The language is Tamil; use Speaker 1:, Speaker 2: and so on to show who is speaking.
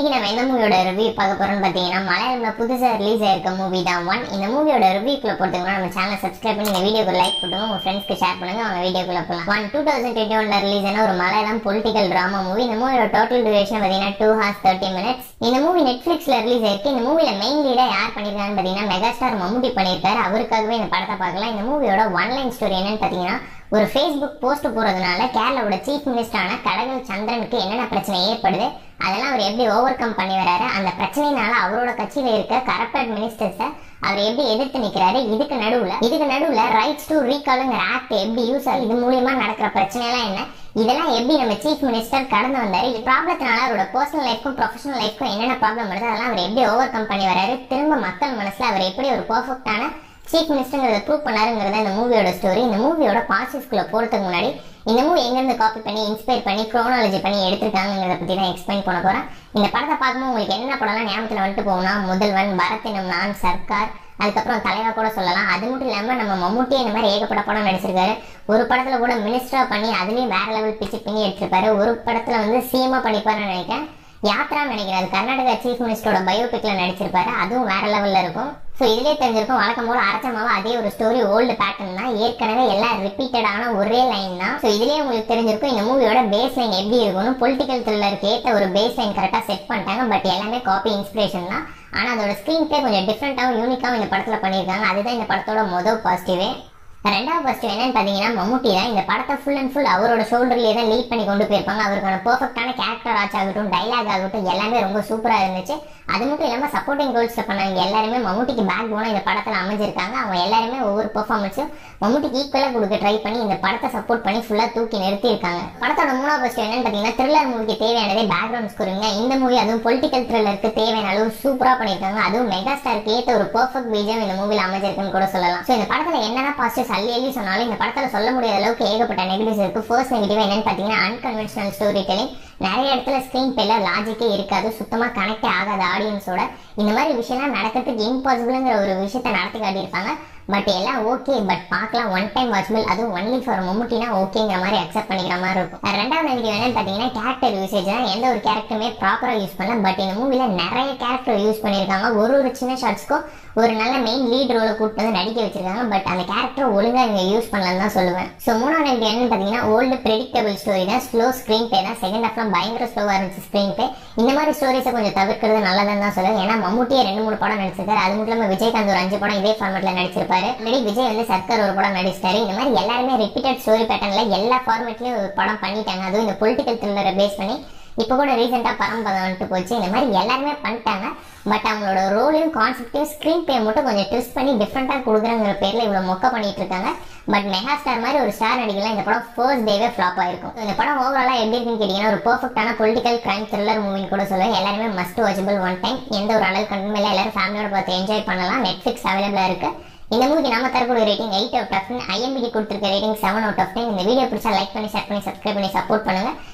Speaker 1: இன்னைக்கு நம்ம எந்த மூவியோட ரிவ்யூ பார்க்க போறோம்னு பார்த்தீங்கன்னா மலையாளம்ல புதுசா ரிலீஸ் ஆயிருக்க மூவி தான் ஒன் இந்த மூவியோட ரிவ்யூக்குள்ள போறதுக்கு நம்ம சேனல் சப்ஸ்கிரைப் பண்ணி இந்த வீடியோக்கு லைக் பண்ணுங்க உங்க ஃப்ரெண்ட்ஸ்க்கு ஷேர் பண்ணுங்க அவங்க வீடியோக்குள்ள போகலாம் ஒன் டூ தௌசண்ட் டுவெண்ட்டி ஒன்ல ரிலீஸ் ஆன ஒரு மலையாளம் பொலிட்டிக்கல் டிராமா மூவி இந்த மூவியோட டோட்டல் டியூரேஷன் பார்த்தீங்கன்னா டூ ஹார்ஸ் தேர்ட்டி மினிட்ஸ் இந்த மூவி நெட்ஃபிளிக்ஸ்ல ரிலீஸ் ஆயிருக்கு இந்த மூவில மெயின் லீடா யார் பண்ணிருக்காங்கன்னு பார்த்தீங்கன்னா மெகாஸ்டார் மம்முட்டி பண்ணியிருக்காரு அவருக்காகவே இந்த படத்தை பார்க்கலாம் இந்த மூவியோட ஒன் லைன் ஸ்டோரி என்னன்னு பார்த்தீங்கன்னா ஒரு ஃபேஸ்புக் போஸ்ட் போறதுனால கேரளாவோட சீஃப் மினிஸ்டரான கடகல் சந்திரனுக்கு என்னென்ன பிரச்சனை ஏற்படுது அதெல்லாம் அவர் எப்படி ஓவர் கம் பண்ணி வராரு அந்த பிரச்சனையினால அவரோட கட்சியில இருக்க கரப்டட் மினிஸ்டர்ஸை அவர் எப்படி எதிர்த்து நிக்கிறாரு இதுக்கு நடுவுல இதுக்கு நடுவுல ரைட்ஸ் டு ரீகாலுங்கிற ஆக்ட் எப்படி யூஸ் ஆகுது இது மூலியமா நடக்கிற பிரச்சனை எல்லாம் என்ன இதெல்லாம் எப்படி நம்ம சீஃப் மினிஸ்டர் கடந்து வந்தாரு இது ப்ராப்ளத்தினால அவரோட பர்சனல் லைஃப்க்கும் ப்ரொஃபஷனல் லைஃப்க்கும் என்னென்ன ப்ராப்ளம் வருது அதெல்லாம் அவர் எப்படி ஓவர் கம் பண்ணி வராரு திரும்ப மக்கள் மனசுல அவர் எப்படி ஒரு பர்ஃபெக்டான சீஃப் மினிஸ்டர்ங்கிறத ப்ரூவ் பண்ணாருங்கிறத இந்த மூவியோட ஸ்டோரி இந்த மூவியோட பாசிட்டிவ்ஸ்குள்ள போறதுக்கு முன்னாடி இந்த மூவி எங்கேருந்து காப்பி பண்ணி இன்ஸ்பயர் பண்ணி க்ரோனாலஜி பண்ணி எடுத்திருக்காங்கிறத பத்தி தான் எக்ஸ்பிளைன் பண்ண போறேன் இந்த படத்தை பார்க்கும்போது உங்களுக்கு என்ன படம்லாம் ஞாபகத்தில் வந்துட்டு போகும்னா முதல்வன் பரத்தினம் நான் சர்க்கார் அதுக்கப்புறம் தலைவா கூட சொல்லலாம் அது மட்டும் இல்லாம நம்ம மம்முட்டி இந்த மாதிரி ஏகப்பட்ட படம் நடிச்சிருக்காரு ஒரு படத்துல கூட மினிஸ்டரா பண்ணி அதுலயும் வேற லெவல் பிச்சு பண்ணி எடுத்திருப்பாரு ஒரு படத்துல வந்து சிஎம்ஆ பண்ணிப்பாருன்னு நினைக்கிறேன் யாத்ரா நினைக்கிறேன் அது கர்நாடகா சீஃப் மினிஸ்டரோட பயோபிக்ல நடிச்சிருப்பாரு அதுவும் வேற லெவல்ல இருக்கும் ஸோ இதுலேயே தெரிஞ்சிருக்கும் வழக்கம் போல அரைச்சமாவா அதே ஒரு ஸ்டோரி ஓல்டு பேட்டர்ன் தான் ஏற்கனவே எல்லாம் ரிப்பீட்டடான ஒரே லைன் தான் ஸோ இதுலேயே உங்களுக்கு தெரிஞ்சிருக்கும் இந்த மூவியோட பேஸ் லைன் எப்படி இருக்கும்னு பொலிட்டிக்கல் த்ரில்லருக்கு ஏற்ற ஒரு பேஸ் லைன் கரெக்டாக செட் பண்ணிட்டாங்க பட் எல்லாமே காப்பி இன்ஸ்பிரேஷன் தான் ஆனால் அதோட ஸ்க்ரீன் பிளே கொஞ்சம் டிஃப்ரெண்ட்டாகவும் யூனிக்காகவும் இந்த படத்தில் பண்ணியிருக்காங்க அதுதான் இந்த படத்தோட மொதல் பாசிட்டிவே ரெண்டாவது ஃபர்ஸ்ட் என்னன்னு பார்த்தீங்கன்னா மம்முட்டி தான் இந்த படத்தை ஃபுல் அண்ட் ஃபுல் அவரோட ஷோல்டர்லேயே தான் லீட் பண்ணி கொண்டு போயிருப்பாங்க அவருக்கான பெர்ஃபெக்டான கேரக்டர் ஆச் ஆகட்டும் டைலாக் ஆகட்டும் எல்லாமே ரொம்ப சூப்பராக இருந்துச்சு அது மட்டும் இல்லாமல் சப்போர்ட்டிங் ரோல்ஸில் பண்ணாங்க எல்லாருமே மம்முட்டிக்கு பேக் போனால் இந்த படத்தில் அமைஞ்சிருக்காங்க அவங்க எல்லாருமே ஒவ்வொரு பெர்ஃபார்மன்ஸும் மம்முட்டிக்கு ஈக்குவலாக கொடுக்க ட்ரை பண்ணி இந்த படத்தை சப்போர்ட் பண்ணி ஃபுல்லாக தூக்கி நிறுத்தியிருக்காங்க படத்தோட மூணாவது ஃபர்ஸ்ட் என்னன்னு பார்த்தீங்கன்னா த்ரில்லர் மூவிக்கு தேவையானதே பேக்ரவுண்ட் ஸ்கோரிங்க இந்த மூவி அதுவும் பொலிட்டிக்கல் த்ரில்லருக்கு தேவையான அளவு சூப்பராக பண்ணியிருக்காங்க அதுவும் மெகா ஸ்டாருக்கு ஏற்ற ஒரு பெர்ஃபெக்ட் பீஜம் இந்த மூவியில் அமைஞ்சிருக்குன்னு கூட சொல்லலாம் ஸோ இந்த படத்தில் என்னென்ன பாசிட்டிவ்ஸ் அள்ளி அள்ளி சொன்னாலும் இந்த படத்தில் சொல்ல முடியாத அளவுக்கு ஏகப்பட்ட நெகட்டிவ்ஸ் இருக்கு ஃபர்ஸ்ட் நெகட்டிவ் என்னன்னு பார்த்தீங்கன்னா அன்கன்வென்ஷனல் ஸ்டோரி டெல்லிங் நிறைய இடத்துல ஸ்க்ரீன் பேல லாஜிக்கே இருக்காது சுத்தமா கனெக்டே ஆகாது ஆடியன்ஸோட இந்த மாதிரி விஷயம்லாம் நடக்கிறதுக்கு இம்பாசிபிள்ங்கிற ஒரு விஷயத்த நடத்தி காட்டியிருப்பாங்க பட் எல்லாம் ஓகே பட் பார்க்கலாம் ஒன் டைம் வாட்சபிள் அதுவும் ஒன்லி ஃபார் மம்முட்டினா ஓகேங்கிற மாதிரி அக்செப்ட் பண்ணிக்கிற மாதிரி இருக்கும் ரெண்டாவது நெகட்டிவ் என்னன்னு பார்த்தீங்கன்னா கேரக்டர் யூசேஜ் தான் எந்த ஒரு கேரக்டருமே ப்ராப்பராக யூஸ் பண்ணல பட் இந்த மூவியில் நிறைய கேரக்டர் யூஸ் பண்ணியிருக்காங்க ஒரு ஒரு சின்ன ஷார்ட்ஸ்க்கும் ஒரு நல்ல மெயின் லீட் ரோலை கூப்பிட்டு வந்து நடிக்க வச்சிருக்காங்க பட் அந்த கேரக்டர் ஒழுங்காக இங்கே யூஸ் பண்ணலன்னு தான் சொல்லுவேன் ஸோ மூணாவது நெகட்டிவ் என்னன்னு பார்த்தீங்கன்னா ஓல்டு ப்ரெடிக்டபிள் ஸ்டோரி தான் ஸ்லோ ஸ்க்ரீன் பே தான் செகண்ட் ஹாஃப்லாம் பயங்கர ஸ்லோவாக இருந்துச்சு ஸ்க்ரீன் பே இந்த மாதிரி ஸ்டோரிஸை கொஞ்சம் தவிர்க்கிறது நல்லதுன்னு தான் சொல்லுவேன் ஏன்னா மம்முட்டியே ரெண்டு மூணு படம் நடிச்சிருக்காரு அது மட்டும் இல்லாமல் விஜயகாந்த் ஒரு அஞ்சு படம் இதே ஃபார்மேட்ல நடிச்சிருப்பாரு ஆல்ரெடி விஜய் வந்து சர்க்கார் ஒரு படம் நடிச்சிட்டாரு இந்த மாதிரி எல்லாருமே ரிப்பீட்டட் ஸ்டோரி பேட்டர்ல எல்லா ஃபார்மேட்லயும் ஒரு படம் பண்ணிட்டாங்க அதுவும் இந்த பொலிட்டிக்கல் த்ரில்லரை பேஸ் பண்ணி இப்போ கூட ரீசெண்டாக பரம்பதம் வந்துட்டு போச்சு இந்த மாதிரி எல்லாருமே பண்ணிட்டாங்க பட் அவங்களோட ரோலையும் கான்செப்டையும் ஸ்க்ரீன் பே மட்டும் கொஞ்சம் ட்விஸ்ட் பண்ணி டிஃப்ரெண்ட்டாக கொடுக்குறங்கிற பேரில் இவ்வளோ மொக்க பண்ணிட்டு இருக்காங்க பட் மெகா ஸ்டார் மாதிரி ஒரு ஸ்டார் நடிக்கலாம் இந்த படம் ஃபர்ஸ்ட் டேவே ஃப்ளாப் ஆயிருக்கும் இந்த படம் ஓவராலாக எப்படி இருக்குன்னு கேட்டிங்கன்னா ஒரு பர்ஃபெக்டான பொலிட்டிக்கல் கிரைம் த்ரில்லர் மூவின்னு கூட சொல்லுவேன் எல்லாருமே மஸ்ட் வாட்சபிள் ஒன் டைம் எந்த ஒரு அடல் கண்ணும் இல்லை எல்லாரும் ஃபேமிலியோட பார்த்து என்ஜாய் பண்ணலாம் நெட்ஃப்ளிக்ஸ் அவைலபிளாக இருக்கு இந்த மூவிக்கு நம்ம தரக்கூடிய ரேட்டிங் எயிட் அவுட் ஆஃப் ஐஎம்பிடி கொடுத்துருக்க ரேட்டிங் செவன் அவுட் ஆஃப் இந்த வீடியோ பிடிச்சா லைக் பண்ணி ஷேர் பண்ணி சப்ஸ்கிரைப் பண்ணி சப்போர்ட் பண்ணுங்க